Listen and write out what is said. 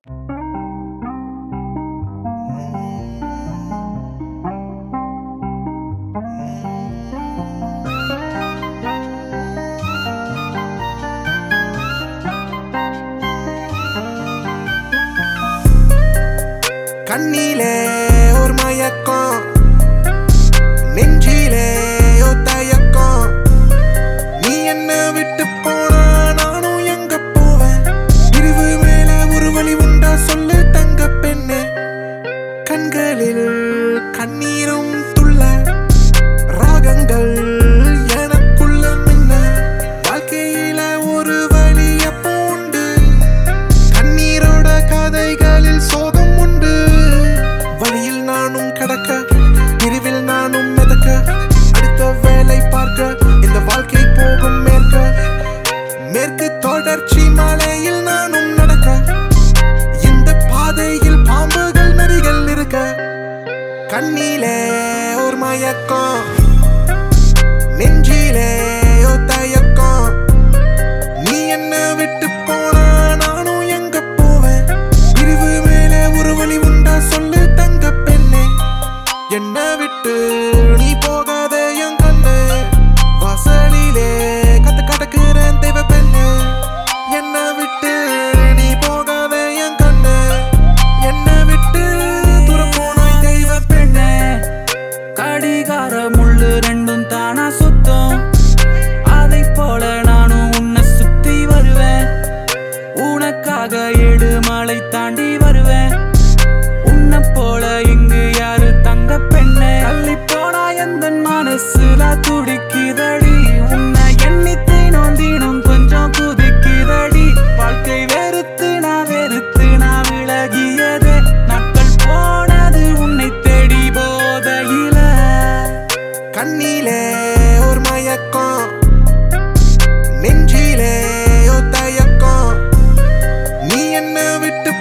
கண்ணிலே ஒரு மயக்கம் நெஞ்சிலே ஒரு தயக்கம் நீ என்ன விட்டு போனா நானும் எங்க போவேன் பிரிவு மேல ஒரு வழி உண்டா சொல்லு தங்க பெண்ணே கண்களில் கண்ணீரும் துள்ள ராகங்கள் எனக்குள்ள மின்ன வாழ்க்கையில ஒரு வழி எப்போ உண்டு கண்ணீரோட கதைகளில் சோகம் உண்டு வழியில் நானும் கடக்க பிரிவில் நானும் மிதக்க அடுத்த வேலை பார்க்க இந்த வாழ்க்கை போகும் மேற்க மேற்கு தொடர்ச்சி மலையில் நானும் நடக்க இந்த பாதையில் பாம்புகள் நரிகள் இருக்க கண்ணிலே ஒரு மயக்கம் நெஞ்சிலே ஒரு தயக்கம் நீ என்ன விட்டு போனா நானும் எங்க போவேன் பிரிவு மேலே ஒரு வழி உண்டா சொல்லு தங்க பெண்ணே என்ன விட்டு நீ போகாத என் கண்ணு வாசலிலே கத்து கடக்குறேன் தெய்வ பெண்ணு என்ன விட்டு நீ போகாத என் கண்ணு என்ன விட்டு தூரம் போனாய் தெய்வ பெண்ணே கடிகார முள்ளு ரெண்டும் தானா சுத்தம் அதை போல நானும் உன்னை சுத்தி வருவேன் உனக்காக ஏழு மலை தாண்டி வருவேன் உன்னை போல இங்கு யாரு தங்க பெண்ணே தள்ளி போனா எந்த மனசுல துடிக்குதடி உன்னை எண்ணி தினம் தினம் கொஞ்சம் குதிக்குதடி வாழ்க்கை வெறுத்து நான் வெறுத்து நான் விலகியதே நாட்கள் போனது உன்னை தேடி போதையில கண்ணிலே ஒரு மயக்கம் நெஞ்சிலே ஒரு தயக்கம் நீ என்ன விட்டு